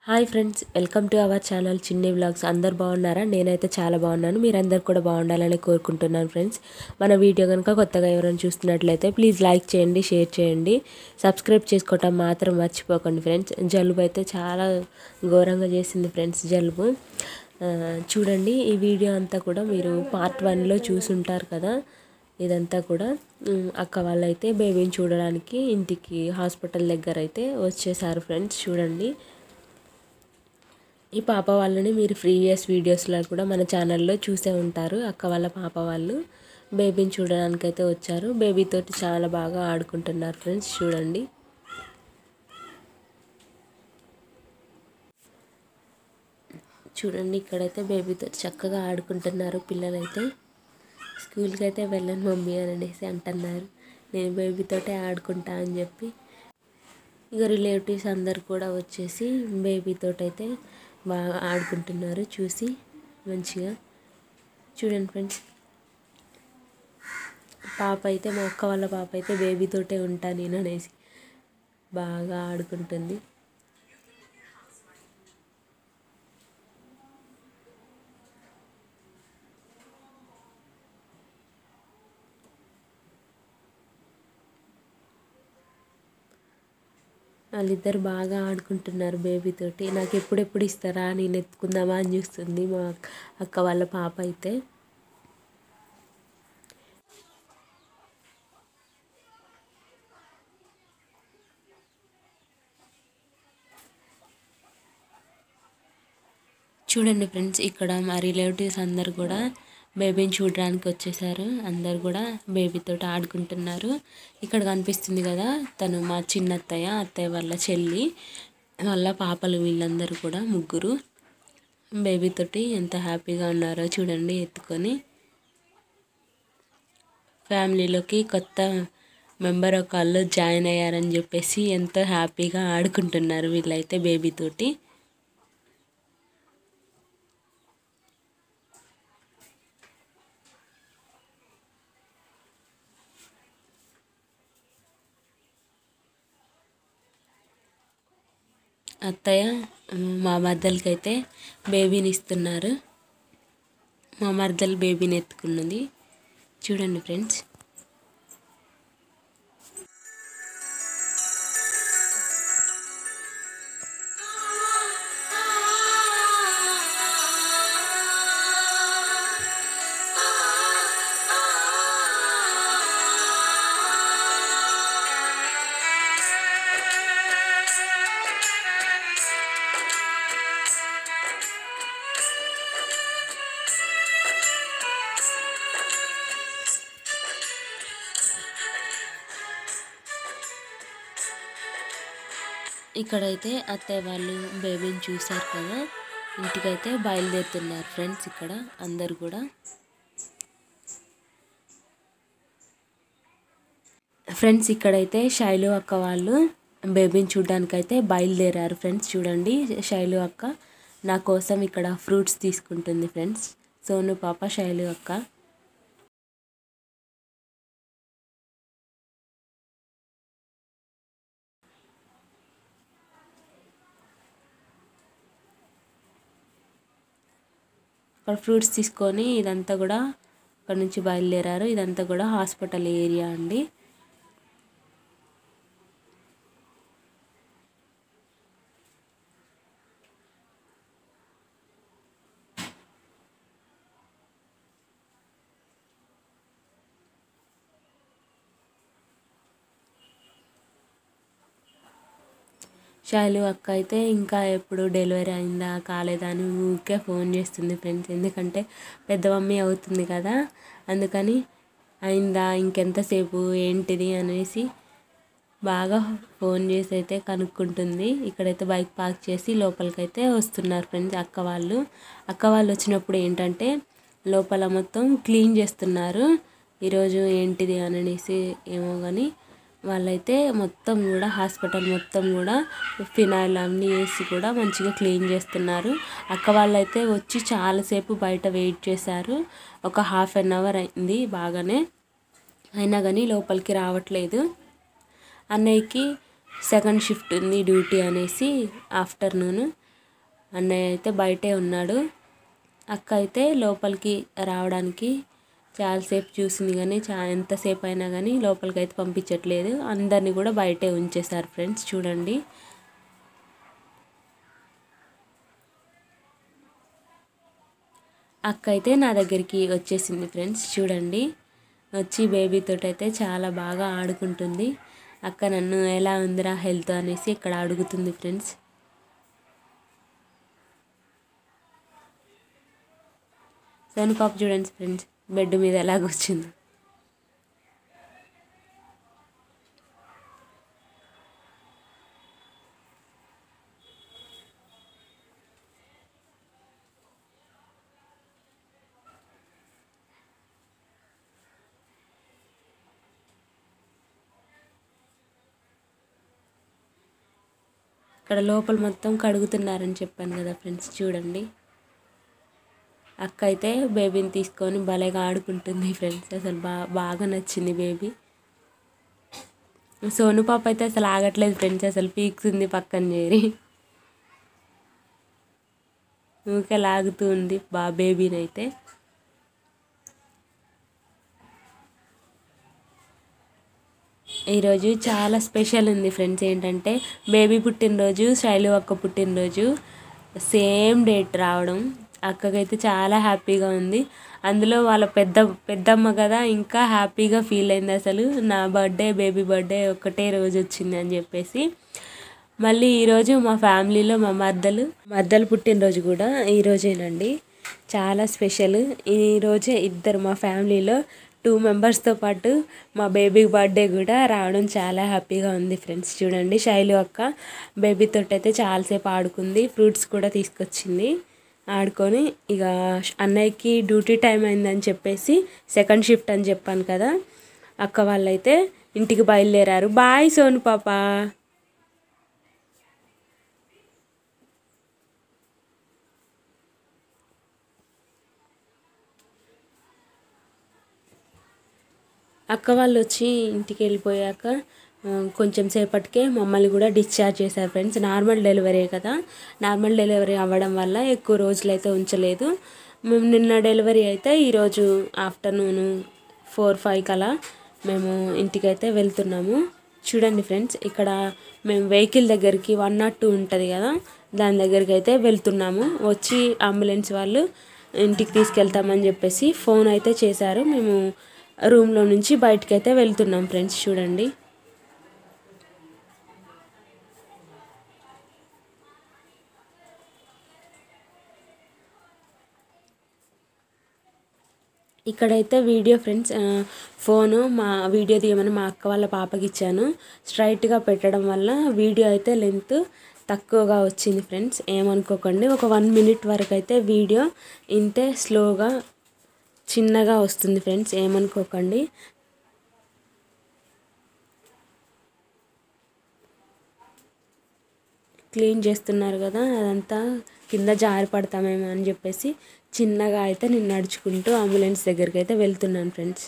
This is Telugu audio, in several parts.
hi friends welcome to our channel Chinni vlogs అందరు బాగున్నారా నేనైతే చాలా బాగున్నాను మీరందరు కూడా బాగుండాలని కోరుకుంటున్నాను ఫ్రెండ్స్ మన వీడియో కనుక కొత్తగా ఎవరైనా చూస్తున్నట్లయితే ప్లీజ్ లైక్ చేయండి షేర్ చేయండి సబ్స్క్రైబ్ చేసుకోవటం మాత్రం మర్చిపోకండి ఫ్రెండ్స్ జలుబు అయితే చాలా ఘోరంగా చేసింది ఫ్రెండ్స్ జలుబు ఆ, చూడండి ఈ వీడియో అంతా కూడా మీరు పార్ట్ వన్లో చూసుంటారు కదా ఇదంతా కూడా ఉమ్, అక్క వాళ్ళైతే బేబీని చూడడానికి ఇంటికి హాస్పిటల్ దగ్గర అయితే వచ్చేసారు ఫ్రెండ్స్ చూడండి ఈ పాప వాళ్ళని మీరు ప్రీవియస్ వీడియోస్లో కూడా మన ఛానల్లో చూసే ఉంటారు అక్క వాళ్ళ పాప వాళ్ళు బేబీని చూడడానికి అయితే వచ్చారు బేబీతోటి చాలా బాగా ఆడుకుంటున్నారు ఫ్రెండ్స్ చూడండి చూడండి ఇక్కడైతే బేబీతో చక్కగా ఆడుకుంటున్నారు పిల్లలైతే స్కూల్కి అయితే వెళ్ళను మమ్మీ అని అనేసి అంటున్నారు నేను బేబీతోటే ఆడుకుంటా అని చెప్పి ఇక రిలేటివ్స్ అందరు కూడా వచ్చేసి బేబీతో అయితే బాగా ఆడుకుంటున్నారు చూసి మంచిగా చూడండి ఫ్రెండ్స్ పాప అయితే మా అక్క వాళ్ళ పాప అయితే బేబీతోటే ఉంటా నేను అనేసి బాగా ఆడుకుంటుంది వాళ్ళిద్దరు బాగా ఆడుకుంటున్నారు బేబీతోటి నాకు ఎప్పుడెప్పుడు ఇస్తారా నేను ఎత్తుకుందామా అని చూస్తుంది మా అక్క- అక్క వాళ్ళ పాప అయితే చూడండి ఫ్రెండ్స్ ఇక్కడ మా రిలేటివ్స్ అందరు కూడా బేబీని చూడడానికి వచ్చేసారు అందరు కూడా బేబీతో ఆడుకుంటున్నారు ఇక్కడ కనిపిస్తుంది కదా తను మా చిన్న అత్తయ్య అత్తయ్య వాళ్ళ చెల్లి వాళ్ళ పాపలు వీళ్ళందరూ కూడా ముగ్గురు బేబీతోటి ఎంత హ్యాపీగా ఉన్నారో చూడండి ఎత్తుకొని ఫ్యామిలీలోకి కొత్త మెంబర్ ఒకళ్ళు జాయిన్ అయ్యారని చెప్పేసి ఎంతో హ్యాపీగా ఆడుకుంటున్నారు వీళ్ళైతే బేబీతోటి అత్తయ్య మా మర్దలకైతే బేబీని ఇస్తున్నారు మా మర్దలు బేబీని ఎత్తుకున్నది చూడండి ఫ్రెండ్స్ ఇక్కడైతే అత్తయ్య వాళ్ళు బేబీని చూశారు కదా ఇంటికైతే బయలుదేరుతున్నారు ఫ్రెండ్స్ ఇక్కడ అందరు కూడా ఫ్రెండ్స్ ఇక్కడైతే శైలు అక్క వాళ్ళు బేబీని చూడడానికి అయితే బయలుదేరారు ఫ్రెండ్స్ చూడండి శైలు అక్క నా కోసం ఇక్కడ ఫ్రూట్స్ తీసుకుంటుంది ఫ్రెండ్స్ సోను పాప శైలు అక్క అక్కడ ఫ్రూట్స్ తీసుకొని ఇదంతా కూడా అక్కడ నుంచి బయలుదేరారు ఇదంతా కూడా హాస్పిటల్ ఏరియా అండి శైలు అక్క అయితే ఇంకా ఎప్పుడు డెలివరీ అయిందా కాలేదా అని ఊరికే ఫోన్ చేస్తుంది ఫ్రెండ్స్ ఎందుకంటే పెద్ద మమ్మీ అవుతుంది కదా అందుకని అయిందా ఇంకెంతసేపు ఏంటిది అనేసి బాగా ఫోన్ చేసి అయితే కనుక్కుంటుంది ఇక్కడైతే బైక్ పార్క్ చేసి లోపలికైతే వస్తున్నారు ఫ్రెండ్స్ అక్క వాళ్ళు అక్క వాళ్ళు వచ్చినప్పుడు ఏంటంటే లోపల మొత్తం క్లీన్ చేస్తున్నారు ఈరోజు ఏంటిది అని అనేసి ఏమో కానీ వాళ్ళైతే మొత్తం కూడా హాస్పిటల్ మొత్తం కూడా ఫినాయిల్ అన్నీ వేసి కూడా మంచిగా క్లీన్ చేస్తున్నారు అక్క వాళ్ళైతే వచ్చి చాలాసేపు బయట వెయిట్ చేశారు ఒక హాఫ్ అన్ అవర్ అయింది బాగానే అయినా కానీ లోపలికి రావట్లేదు అన్నయ్యకి సెకండ్ షిఫ్ట్ ఉంది డ్యూటీ అనేసి ఆఫ్టర్నూన్ అన్నయ్య అయితే బయటే ఉన్నాడు అక్క అయితే లోపలికి రావడానికి చాలాసేపు చూసింది కానీ చా ఎంతసేపు అయినా కానీ లోపలికి అయితే పంపించట్లేదు అందరినీ కూడా బయటే ఉంచేశారు ఫ్రెండ్స్ చూడండి అక్క అయితే నా దగ్గరికి వచ్చేసింది ఫ్రెండ్స్ చూడండి వచ్చి బేబీతో అయితే చాలా బాగా ఆడుకుంటుంది అక్క నన్ను ఎలా ఉందిరా హెల్త్ అనేసి ఇక్కడ అడుగుతుంది ఫ్రెండ్స్ సోను పాప చూడండి ఫ్రెండ్స్ బెడ్ మీద ఎలా కూర్చుంది ఇక్కడ లోపల మొత్తం కడుగుతున్నారని చెప్పాను కదా ఫ్రెండ్స్ చూడండి అక్క అయితే బేబీని తీసుకొని భలేగా ఆడుకుంటుంది ఫ్రెండ్స్ అసలు బా బాగా నచ్చింది బేబీ సోను పాప అయితే అసలు ఆగట్లేదు ఫ్రెండ్స్ అసలు పీక్స్ పక్కన చేరి ఊకే లాగుతూ ఉంది బా బేబీని అయితే ఈరోజు చాలా స్పెషల్ ఉంది ఫ్రెండ్స్ ఏంటంటే బేబీ పుట్టినరోజు శైలు అక్క పుట్టినరోజు సేమ్ డేట్ రావడం అక్కకైతే చాలా హ్యాపీగా ఉంది అందులో వాళ్ళ పెద్ద పెద్దమ్మ కదా ఇంకా హ్యాపీగా ఫీల్ అయింది అసలు నా బర్త్డే బేబీ బర్త్డే ఒకటే రోజు వచ్చింది అని చెప్పేసి మళ్ళీ ఈరోజు మా ఫ్యామిలీలో మా మద్దలు మద్దలు పుట్టినరోజు కూడా ఈరోజేనండి చాలా స్పెషల్ ఈరోజే ఇద్దరు మా ఫ్యామిలీలో టూ మెంబర్స్తో పాటు మా బేబీ బర్త్డే కూడా రావడం చాలా హ్యాపీగా ఉంది ఫ్రెండ్స్ చూడండి శైలు అక్క బేబీతో అయితే చాలాసేపు ఆడుకుంది ఫ్రూట్స్ కూడా తీసుకొచ్చింది ఆడుకొని ఇక అన్నయ్యకి డ్యూటీ టైం అయిందని చెప్పేసి సెకండ్ షిఫ్ట్ అని చెప్పాను కదా అక్క వాళ్ళైతే ఇంటికి బయలుదేరారు బాయ్ సోను పాప అక్క వాళ్ళు వచ్చి ఇంటికి వెళ్ళిపోయాక ఆ, కొంచెం సేపటికే మమ్మల్ని కూడా డిశ్చార్జ్ చేశారు ఫ్రెండ్స్ నార్మల్ డెలివరీ కదా నార్మల్ డెలివరీ అవ్వడం వల్ల ఎక్కువ రోజులు అయితే ఉంచలేదు మేము నిన్న డెలివరీ అయితే ఈరోజు ఆఫ్టర్నూన్ ఫోర్ ఫైవ్ కలా మేము ఇంటికైతే వెళ్తున్నాము చూడండి ఫ్రెండ్స్ ఇక్కడ మేము వెహికల్ దగ్గరికి వన్ నాట్ టూ ఉంటుంది కదా దాని దగ్గరికి అయితే వెళ్తున్నాము వచ్చి అంబులెన్స్ వాళ్ళు ఇంటికి తీసుకెళ్తామని చెప్పేసి ఫోన్ అయితే చేశారు మేము రూమ్లో నుంచి బయటకు అయితే వెళ్తున్నాం ఫ్రెండ్స్ చూడండి ఇక్కడైతే వీడియో ఫ్రెండ్స్ ఆ, ఫోను మా వీడియో తీయమని మా అక్క వాళ్ళ పాపకి ఇచ్చాను స్ట్రైట్గా పెట్టడం వల్ల వీడియో అయితే లెంత్ తక్కువగా వచ్చింది ఫ్రెండ్స్ ఏమనుకోకండి ఒక వన్ మినిట్ వరకు అయితే వీడియో ఇంతే స్లోగా చిన్నగా వస్తుంది ఫ్రెండ్స్ ఏమనుకోకండి క్లీన్ చేస్తున్నారు కదా అదంతా కింద జారి పడతామేమో అని చెప్పేసి చిన్నగా అయితే నేను నడుచుకుంటూ అంబులెన్స్ దగ్గరికి అయితే వెళ్తున్నాను ఫ్రెండ్స్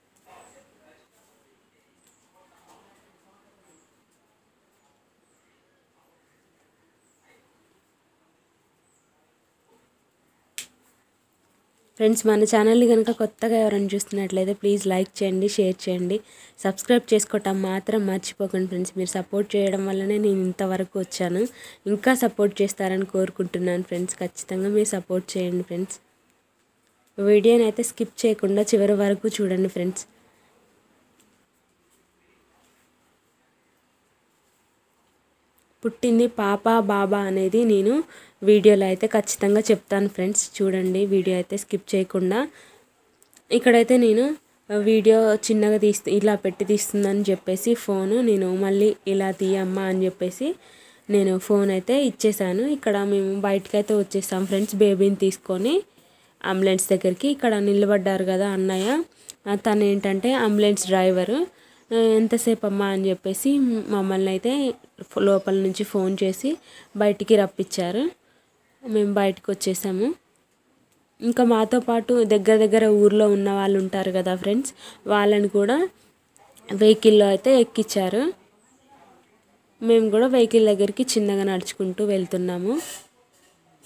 ఫ్రెండ్స్ మన ఛానల్ని కనుక కొత్తగా ఎవరైనా చూస్తున్నట్లయితే ప్లీజ్ లైక్ చేయండి షేర్ చేయండి సబ్స్క్రైబ్ చేసుకోవటం మాత్రం మర్చిపోకండి ఫ్రెండ్స్ మీరు సపోర్ట్ చేయడం వల్లనే నేను ఇంతవరకు వచ్చాను ఇంకా సపోర్ట్ చేస్తారని కోరుకుంటున్నాను ఫ్రెండ్స్ ఖచ్చితంగా మీరు సపోర్ట్ చేయండి ఫ్రెండ్స్ వీడియోని అయితే స్కిప్ చేయకుండా చివరి వరకు చూడండి ఫ్రెండ్స్ పుట్టింది పాప బాబా అనేది నేను వీడియోలో అయితే ఖచ్చితంగా చెప్తాను ఫ్రెండ్స్ చూడండి వీడియో అయితే స్కిప్ చేయకుండా ఇక్కడైతే నేను వీడియో చిన్నగా తీస్తూ ఇలా పెట్టి తీస్తుందని చెప్పేసి ఫోను నేను మళ్ళీ ఇలా తీయమ్మా అని చెప్పేసి నేను ఫోన్ అయితే ఇచ్చేసాను ఇక్కడ మేము బయటకైతే వచ్చేసాం ఫ్రెండ్స్ బేబీని తీసుకొని అంబులెన్స్ దగ్గరికి ఇక్కడ నిలబడ్డారు కదా అన్నయ్య ఆ, తను ఏంటంటే అంబులెన్స్ డ్రైవరు ఆ, ఎంతసేపు అమ్మా అని చెప్పేసి మమ్మల్ని అయితే ఫ్- లోపల నుంచి ఫోన్ చేసి బయటికి రప్పించారు మేము బయటకు వచ్చేసాము ఇంకా మాతో పాటు దగ్గర దగ్గర ఊర్లో ఉన్న వాళ్ళు ఉంటారు కదా ఫ్రెండ్స్ వాళ్ళని కూడా వెహికల్లో అయితే ఎక్కించారు మేము కూడా వెహికల్ దగ్గరికి చిన్నగా నడుచుకుంటూ వెళ్తున్నాము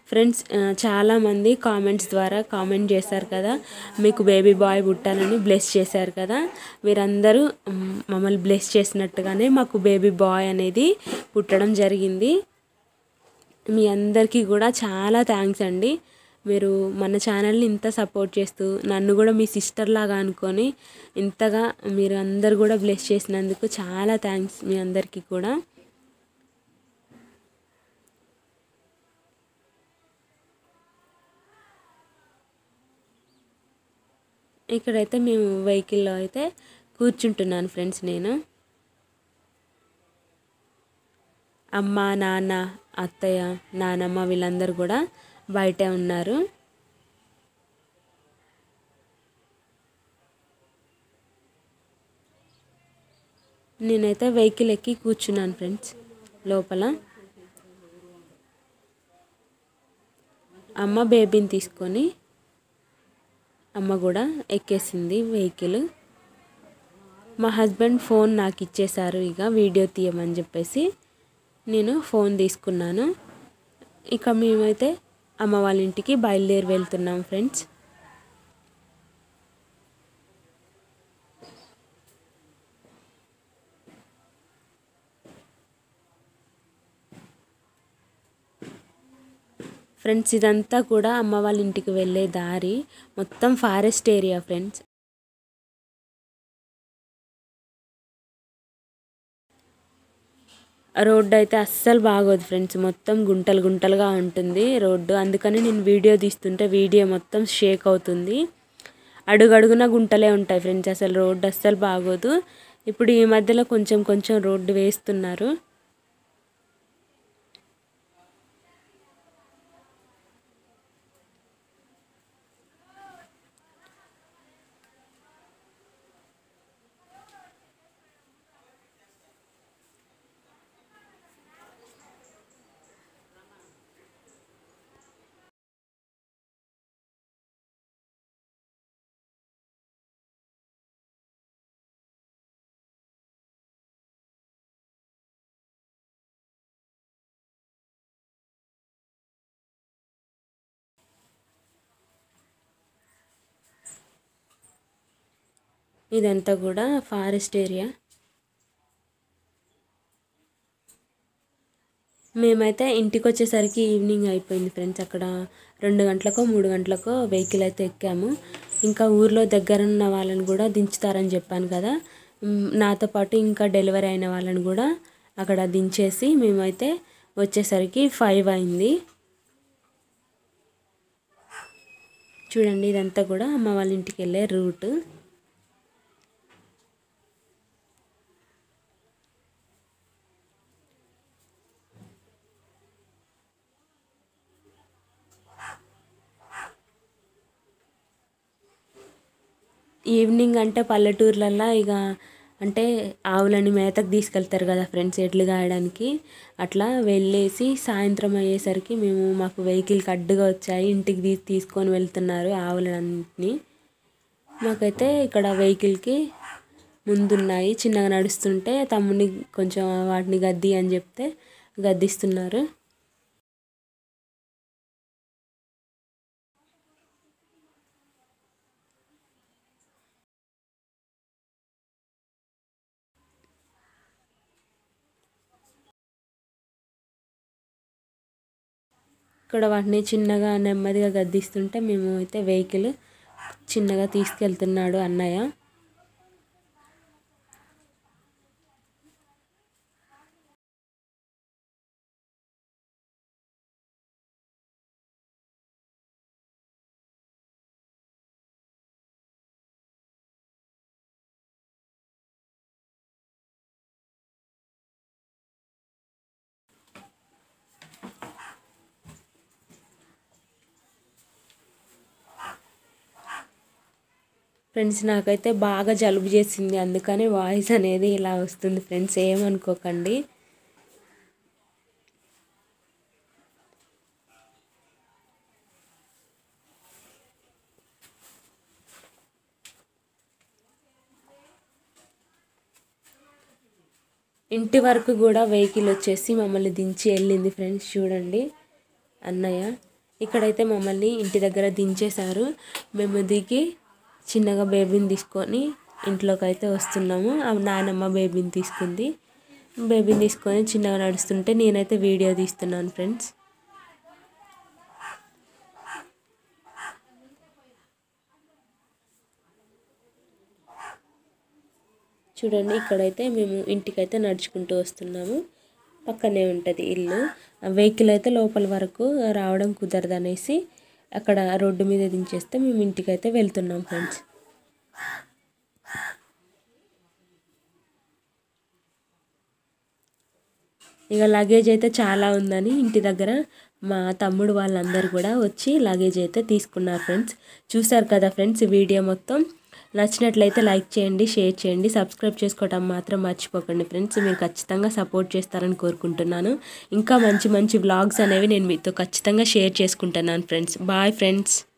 ఫ్రెండ్స్ ఆ, చాలామంది కామెంట్స్ ద్వారా కామెంట్ చేశారు కదా మీకు బేబీ బాయ్ పుట్టాలని బ్లెస్ చేశారు కదా మీరందరూ మ్, మమ్మల్ని బ్లెస్ చేసినట్టుగానే మాకు బేబీ బాయ్ అనేది పుట్టడం జరిగింది మీ అందరికీ కూడా చాలా థ్యాంక్స్ అండి మీరు మన ఛానల్ని ఇంత సపోర్ట్ చేస్తూ నన్ను కూడా మీ సిస్టర్ లాగా అనుకొని ఇంతగా మీరు అందరు కూడా బ్లెస్ చేసినందుకు చాలా థ్యాంక్స్ మీ అందరికీ కూడా ఇక్కడైతే మేము వెహికల్లో అయితే కూర్చుంటున్నాను ఫ్రెండ్స్ నేను అమ్మ నాన్న అత్తయ్య నానమ్మ వీళ్ళందరూ కూడా బయటే ఉన్నారు నేనైతే వెహికల్ ఎక్కి కూర్చున్నాను ఫ్రెండ్స్ లోపల అమ్మ బేబీని తీసుకొని అమ్మ కూడా ఎక్కేసింది వెహికల్ మా హస్బెండ్ ఫోన్ నాకు ఇచ్చేశారు ఇక వీడియో తీయమని చెప్పేసి నేను ఫోన్ తీసుకున్నాను ఇక మేమైతే అమ్మ వాళ్ళ ఇంటికి బయలుదేరి వెళ్తున్నాం ఫ్రెండ్స్ ఫ్రెండ్స్ ఇదంతా కూడా అమ్మ వాళ్ళ ఇంటికి వెళ్ళే దారి మొత్తం ఫారెస్ట్ ఏరియా ఫ్రెండ్స్ రోడ్డు అయితే అస్సలు బాగోదు ఫ్రెండ్స్ మొత్తం గుంటలు గుంటలుగా ఉంటుంది రోడ్డు అందుకని నేను వీడియో తీస్తుంటే వీడియో మొత్తం షేక్ అవుతుంది అడుగడుగున గుంటలే ఉంటాయి ఫ్రెండ్స్ అసలు రోడ్డు అస్సలు బాగోదు ఇప్పుడు ఈ మధ్యలో కొంచెం కొంచెం రోడ్డు వేస్తున్నారు ఇదంతా కూడా ఫారెస్ట్ ఏరియా మేమైతే ఇంటికి వచ్చేసరికి ఈవినింగ్ అయిపోయింది ఫ్రెండ్స్ అక్కడ రెండు గంటలకో మూడు గంటలకో వెహికల్ అయితే ఎక్కాము ఇంకా ఊర్లో దగ్గర ఉన్న వాళ్ళని కూడా దించుతారని చెప్పాను కదా మ్, నాతో పాటు ఇంకా డెలివరీ అయిన వాళ్ళని కూడా అక్కడ దించేసి మేమైతే వచ్చేసరికి ఫైవ్ అయింది చూడండి ఇదంతా కూడా అమ్మ వాళ్ళ ఇంటికి వెళ్ళే రూట్ ఈవినింగ్ అంటే పల్లెటూర్లల్లో ఇక అంటే ఆవులని మేతకు తీసుకెళ్తారు కదా ఫ్రెండ్స్ ఎడ్లు కాయడానికి అట్లా వెళ్ళేసి సాయంత్రం అయ్యేసరికి మేము మాకు వెహికల్కి అడ్డుగా వచ్చాయి ఇంటికి తీ తీసుకొని వెళ్తున్నారు ఆవులన్నింటినీ మాకైతే ఇక్కడ వెహికల్కి ముందున్నాయి చిన్నగా నడుస్తుంటే తమ్ముని కొంచెం వాటిని గద్ది అని చెప్తే గద్దిస్తున్నారు ఇక్కడ వాటిని చిన్నగా నెమ్మదిగా గద్దిస్తుంటే మేము అయితే వెహికల్ చిన్నగా తీసుకెళ్తున్నాడు అన్నయ్య ఫ్రెండ్స్ నాకైతే బాగా జలుబు చేసింది అందుకని వాయిస్ అనేది ఇలా వస్తుంది ఫ్రెండ్స్ ఏమనుకోకండి ఇంటి వరకు కూడా వెహికల్ వచ్చేసి మమ్మల్ని దించి వెళ్ళింది ఫ్రెండ్స్ చూడండి అన్నయ్య ఇక్కడైతే మమ్మల్ని ఇంటి దగ్గర దించేశారు మేము దిగి చిన్నగా బేబీని తీసుకొని ఇంట్లోకి అయితే వస్తున్నాము ఆ నానమ్మ బేబీని తీసుకుంది బేబీని తీసుకొని చిన్నగా నడుస్తుంటే నేనైతే వీడియో తీస్తున్నాను ఫ్రెండ్స్ చూడండి ఇక్కడైతే మేము ఇంటికైతే నడుచుకుంటూ వస్తున్నాము పక్కనే ఉంటుంది ఇల్లు ఆ వెహికల్ అయితే లోపల వరకు రావడం కుదరదు అనేసి అక్కడ రోడ్డు మీద దించేస్తే మేము ఇంటికైతే వెళ్తున్నాం ఫ్రెండ్స్ ఇక లగేజ్ అయితే చాలా ఉందని ఇంటి దగ్గర మా తమ్ముడు వాళ్ళందరూ కూడా వచ్చి లగేజ్ అయితే తీసుకున్నారు ఫ్రెండ్స్ చూసారు కదా ఫ్రెండ్స్ ఈ వీడియో మొత్తం నచ్చినట్లయితే లైక్ చేయండి షేర్ చేయండి సబ్స్క్రైబ్ చేసుకోవడం మాత్రం మర్చిపోకండి ఫ్రెండ్స్ మీరు ఖచ్చితంగా సపోర్ట్ చేస్తారని కోరుకుంటున్నాను ఇంకా మంచి మంచి వ్లాగ్స్ అనేవి నేను మీతో ఖచ్చితంగా షేర్ చేసుకుంటున్నాను ఫ్రెండ్స్ బాయ్ ఫ్రెండ్స్